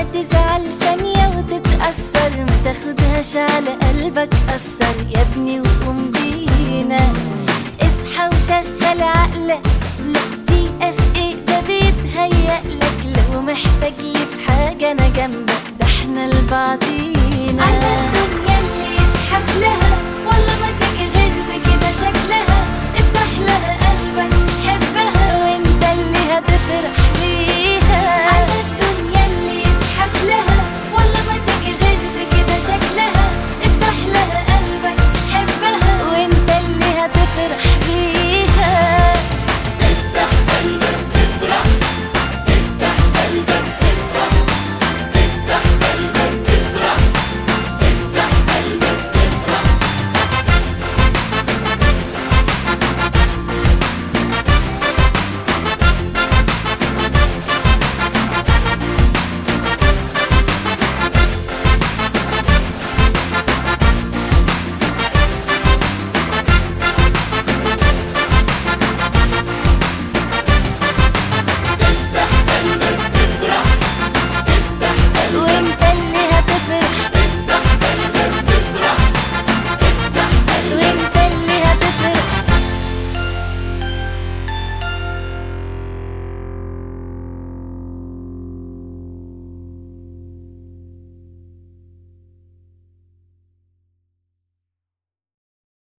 تزعل ثانية وتتأثر ما تاخدهاش على قلبك أثر يا ابني وقوم بينا اصحى وشغل عقلك لا دي اس ايه ده بيتهيألك لو محتاج لي في حاجة أنا جنبك ده احنا لبعضينا عايزة الدنيا اللي يتحب لها